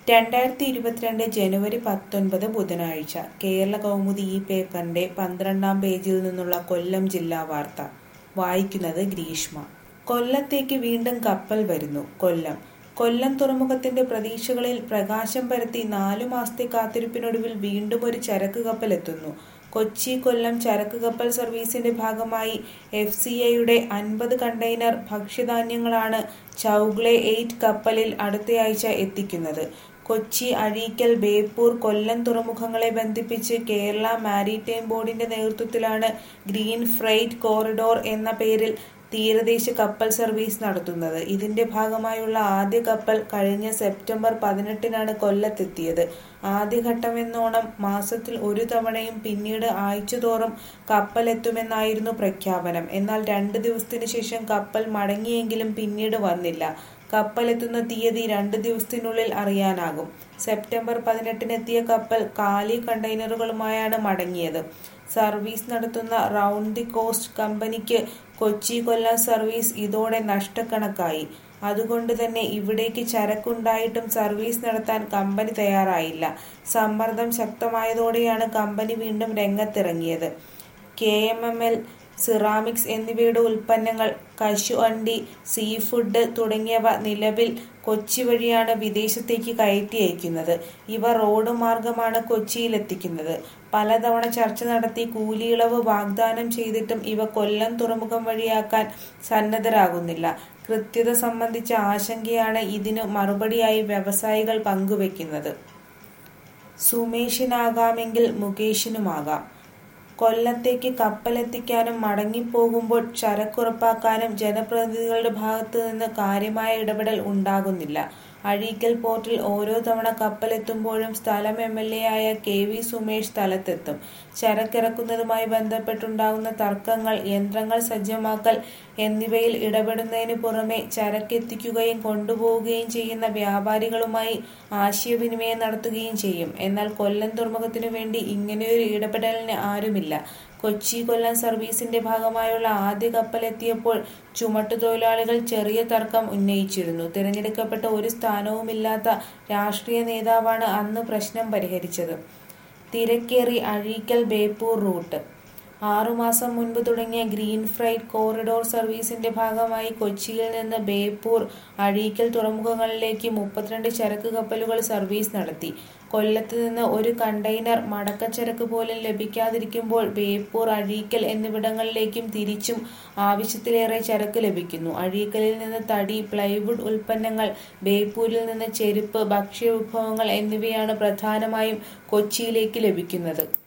രണ്ടായിരത്തി ഇരുപത്തിരണ്ട് ജനുവരി പത്തൊൻപത് ബുധനാഴ്ച കേരള കൗമുദി ഈ പേപ്പറിന്റെ പന്ത്രണ്ടാം പേജിൽ നിന്നുള്ള കൊല്ലം ജില്ലാ വാർത്ത വായിക്കുന്നത് ഗ്രീഷ്മ കൊല്ലത്തേക്ക് വീണ്ടും കപ്പൽ വരുന്നു കൊല്ലം കൊല്ലം തുറമുഖത്തിന്റെ പ്രതീക്ഷകളിൽ പ്രകാശം പരത്തി നാലു മാസത്തെ കാത്തിരിപ്പിനൊടുവിൽ വീണ്ടും ഒരു ചരക്ക് കപ്പൽ എത്തുന്നു കൊച്ചി കൊല്ലം ചരക്ക് കപ്പൽ സർവീസിന്റെ ഭാഗമായി എഫ് സി ഐയുടെ അൻപത് കണ്ടെയ്നർ ഭക്ഷ്യധാന്യങ്ങളാണ് ചൗഗ്ലെ എയ്റ്റ് കപ്പലിൽ അടുത്തയാഴ്ച എത്തിക്കുന്നത് കൊച്ചി അഴീക്കൽ ബേപ്പൂർ കൊല്ലം തുറമുഖങ്ങളെ ബന്ധിപ്പിച്ച് കേരള മാരിടൈം ബോർഡിന്റെ നേതൃത്വത്തിലാണ് ഗ്രീൻ ഫ്രൈറ്റ് കോറിഡോർ എന്ന പേരിൽ തീരദേശ കപ്പൽ സർവീസ് നടത്തുന്നത് ഇതിന്റെ ഭാഗമായുള്ള ആദ്യ കപ്പൽ കഴിഞ്ഞ സെപ്റ്റംബർ പതിനെട്ടിനാണ് കൊല്ലത്തെത്തിയത് ആദ്യഘട്ടമെന്നോണം മാസത്തിൽ ഒരു തവണയും പിന്നീട് ആഴ്ചതോറും കപ്പലെത്തുമെന്നായിരുന്നു പ്രഖ്യാപനം എന്നാൽ രണ്ട് ദിവസത്തിനു ശേഷം കപ്പൽ മടങ്ങിയെങ്കിലും പിന്നീട് വന്നില്ല കപ്പലെത്തുന്ന തീയതി രണ്ട് ദിവസത്തിനുള്ളിൽ അറിയാനാകും സെപ്റ്റംബർ പതിനെട്ടിനെത്തിയ കപ്പൽ കാലി കണ്ടെയ്നറുകളുമായാണ് മടങ്ങിയത് സർവീസ് നടത്തുന്ന റൗണ്ട് ദി കോസ്റ്റ് കമ്പനിക്ക് കൊച്ചി കൊല്ലം സർവീസ് ഇതോടെ നഷ്ടക്കണക്കായി അതുകൊണ്ട് തന്നെ ഇവിടേക്ക് ചരക്കുണ്ടായിട്ടും സർവീസ് നടത്താൻ കമ്പനി തയ്യാറായില്ല സമ്മർദ്ദം ശക്തമായതോടെയാണ് കമ്പനി വീണ്ടും രംഗത്തിറങ്ങിയത് K M M L ceramics എന്നിവയുടെ ഉൽപ്പന്നങ്ങൾ കശു അണ്ടി സീ ഫുഡ് തുടങ്ങിയവ നിലവിൽ കൊച്ചി വഴിയാണ് വിദേശത്തേക്ക് കയറ്റി അയക്കുന്നത് ഇവ റോഡ് മാർഗമാണ് കൊച്ചിയിലെത്തിക്കുന്നത് പലതവണ ചർച്ച നടത്തി കൂലിയിളവ് വാഗ്ദാനം ചെയ്തിട്ടും ഇവ കൊല്ലം തുറമുഖം വഴിയാക്കാൻ സന്നദ്ധരാകുന്നില്ല കൃത്യത സംബന്ധിച്ച ആശങ്കയാണ് ഇതിനു മറുപടിയായി വ്യവസായികൾ പങ്കുവെക്കുന്നത് സുമേഷിനാകാമെങ്കിൽ മുകേഷിനുമാകാം കൊല്ലത്തേക്ക് കപ്പലെത്തിക്കാനും മടങ്ങിപ്പോകുമ്പോൾ ചരക്കുറപ്പാക്കാനും ജനപ്രതിനിധികളുടെ ഭാഗത്തു നിന്ന് കാര്യമായ ഇടപെടൽ ഉണ്ടാകുന്നില്ല അഴീക്കൽ പോർട്ടിൽ ഓരോ തവണ കപ്പലെത്തുമ്പോഴും സ്ഥലം എം എൽ എ ആയ കെ വി സുമേഷ് സ്ഥലത്തെത്തും ചരക്കിറക്കുന്നതുമായി ബന്ധപ്പെട്ടുണ്ടാകുന്ന തർക്കങ്ങൾ യന്ത്രങ്ങൾ സജ്ജമാക്കൽ എന്നിവയിൽ ഇടപെടുന്നതിന് പുറമെ ചരക്കെത്തിക്കുകയും കൊണ്ടുപോവുകയും ചെയ്യുന്ന വ്യാപാരികളുമായി ആശയവിനിമയം നടത്തുകയും ചെയ്യും എന്നാൽ കൊല്ലം തുറമുഖത്തിനു വേണ്ടി ഇങ്ങനെയൊരു ഇടപെടലിന് ആരുമില്ല കൊച്ചി കൊല്ലം സർവീസിന്റെ ഭാഗമായുള്ള ആദ്യ കപ്പലെത്തിയപ്പോൾ ചുമട്ടുതൊഴിലാളികൾ ചെറിയ തർക്കം ഉന്നയിച്ചിരുന്നു തിരഞ്ഞെടുക്കപ്പെട്ട ഒരു സ്ഥാനവുമില്ലാത്ത രാഷ്ട്രീയ നേതാവാണ് അന്ന് പ്രശ്നം പരിഹരിച്ചത് തിരക്കേറി അഴീക്കൽ ബേപ്പൂർ റൂട്ട് ആറുമാസം മുൻപ് തുടങ്ങിയ ഗ്രീൻ ഫ്രൈറ്റ് കോറിഡോർ സർവീസിന്റെ ഭാഗമായി കൊച്ചിയിൽ നിന്ന് ബേപ്പൂർ അഴീക്കൽ തുറമുഖങ്ങളിലേക്ക് മുപ്പത്തിരണ്ട് ചരക്ക് കപ്പലുകൾ സർവീസ് നടത്തി കൊല്ലത്ത് നിന്ന് ഒരു കണ്ടെയ്നർ മടക്കച്ചരക്ക് പോലും ലഭിക്കാതിരിക്കുമ്പോൾ ബേപ്പൂർ അഴീക്കൽ എന്നിവിടങ്ങളിലേക്കും തിരിച്ചും ആവശ്യത്തിലേറെ ചരക്ക് ലഭിക്കുന്നു അഴീക്കലിൽ നിന്ന് തടി പ്ലൈവുഡ് ഉൽപ്പന്നങ്ങൾ ബേപ്പൂരിൽ നിന്ന് ചെരുപ്പ് ഭക്ഷ്യവിഭവങ്ങൾ എന്നിവയാണ് പ്രധാനമായും കൊച്ചിയിലേക്ക് ലഭിക്കുന്നത്